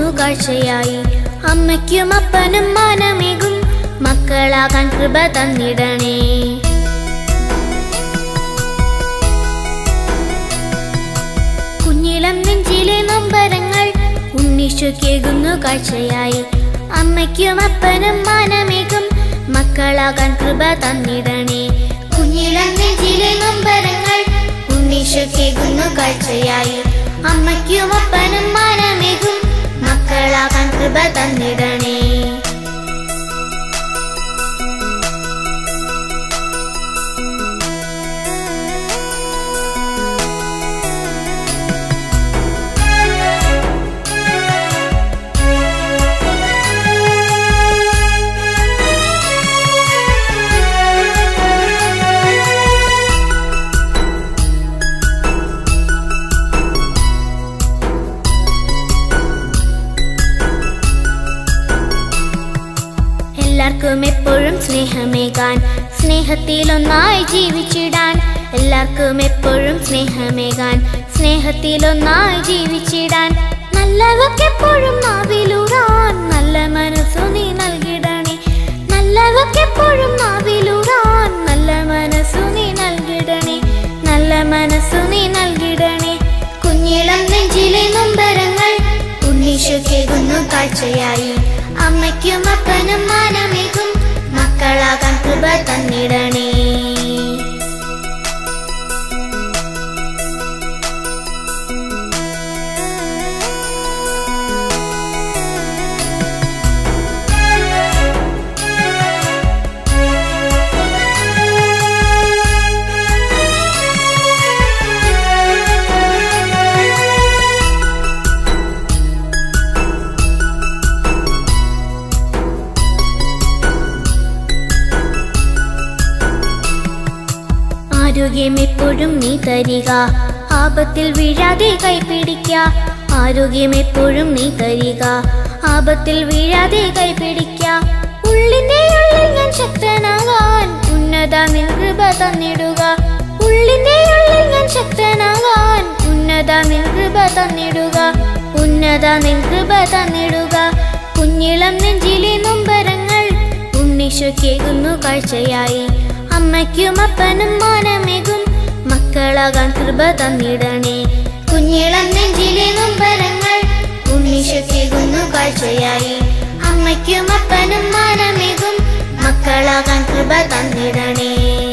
കാഴ്ചയായി അമ്മയ്ക്കും അപ്പനും മാനമേകും മക്കളാകാൻ കൃപ തന്നിടണേ കുഞ്ഞിളം നെഞ്ചിലെ നൊമ്പരങ്ങൾ ഉണ്ണീശു കേകുന്നു കാഴ്ചയായി അമ്മയ്ക്കും അപ്പനും മാനമേകും മക്കളാകാൻ കൃപ തന്നിടണേ കുഞ്ഞിളം നെഞ്ചിലെ നൊമ്പരങ്ങൾ ഉണ്ണീശു കേകുന്നു കാഴ്ചയായി അമ്മയ്ക്കും അപ്പനും മാനമേകും മക്കളാകാൻ കൃപ തന്നിടണേ എല്ലാവർക്കും എപ്പോഴും സ്നേഹമേകാൻ സ്നേഹത്തിലൊന്നായി ജീവിച്ചിടാൻ എല്ലാവർക്കും എപ്പോഴും സ്നേഹമേകാൻ സ്നേഹത്തിലൊന്നായി ജീവിച്ചിടാൻ നല്ലവക്കെപ്പോഴും നാവിലൂറാൻ നല്ല മനസ്സു നീ നൽകിടണേ നല്ലവക്കെപ്പോഴും നാവിലൂറാൻ നല്ല മനസ്സു നീ നൽകിടണേ നല്ല മനസ്സു നീ നൽകിടണേ കുഞ്ഞിളം നെഞ്ചിലെ നൊമ്പരങ്ങൾ ഉണ്ണീശു കേകുന്നു കാഴ്ചയായി അമ്മയ്ക്കും അപ്പനും മാനമേകും മക്കളാകാൻ കൃപ തന്നിടണേ ആരോഗ്യം എപ്പോഴും നീ തരിക ആപത്തിൽ വീഴാതെ കൈപിടിക്ക ആരോഗ്യം എപ്പോഴും നീ തരിക ആപത്തിൽ വീഴാതെ കൈപിടിക്ക ഉള്ളിന്റെ ഉള്ളിൽ ഞാൻ ശക്തനാകാൻ ഉന്നത നിൻ കൃപ തന്നിടുക ഉള്ളിന്റെ ഉള്ളിൽ ഞാൻ ശക്തനാകാൻ ഉന്നത നിൻ കൃപ തന്നിടുക ഉന്നത നിൻ കൃപ തന്നിടുക കുഞ്ഞിളം നെഞ്ചിലെ നൊമ്പരങ്ങൾ ഉണ്ണീശു കേകുന്നു കാഴ്ചയായി അമ്മയ്ക്കും അപ്പനും മാനമേകും മക്കളാകാൻ കൃപ തന്നിടണേ കുഞ്ഞിളം നെഞ്ചിലെ നൊമ്പരങ്ങൾ ഉണ്ണീശു കേകുന്നു കാഴ്ചയായി അമ്മയ്ക്കും അപ്പനും മാനമേകും മക്കളാകാൻ കൃപ തന്നിടണേ